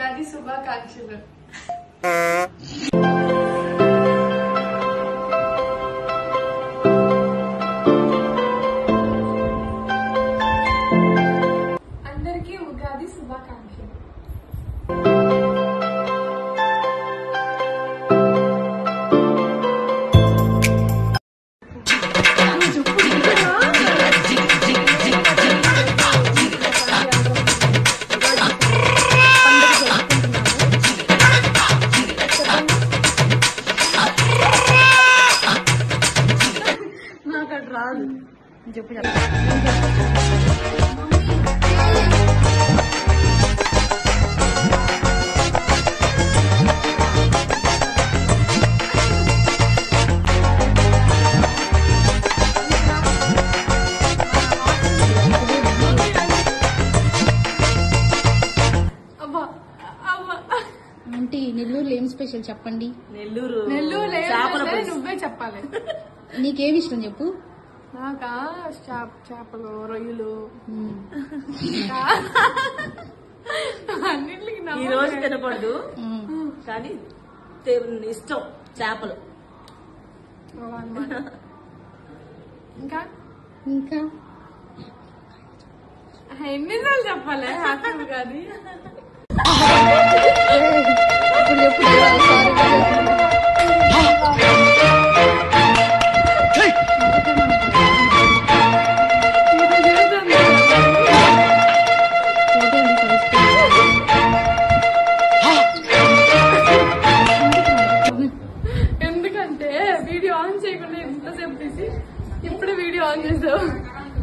ఉగాది శుభాకాంక్షలు అందరికీ ఉగాది శుభాకాంక్షలు నాకు అటు రాదు చెప్పు అబ్బా అబ్బా ఆంటీ నెల్లూరులో ఏం స్పెషల్ చెప్పండి నెల్లూరు నెల్లూరు చేపల ఏం పులుసు. నువ్వే చెప్పాలి నీకేమి ఇష్టం చెప్పు నాకా చేప చేపలు రొయ్యలు మ్మ్. అన్నింటికి ఈ రోజు తినకూడదు మ్మ్. కానీ తే- ఇష్టం చేపలు ఇంకా ఇంకా ఎన్నిసార్లు చెప్పాలి హ్యాపీ ఉగాది ఇప్పుడు చెప్పు సారీ ఇంకా చేద్దాం. ఎందుకంటే వీడియో ఆన్ చేయకుండా ఎంతసేపు తీసి ఇప్పుడే వీడియో ఆన్ చేసావు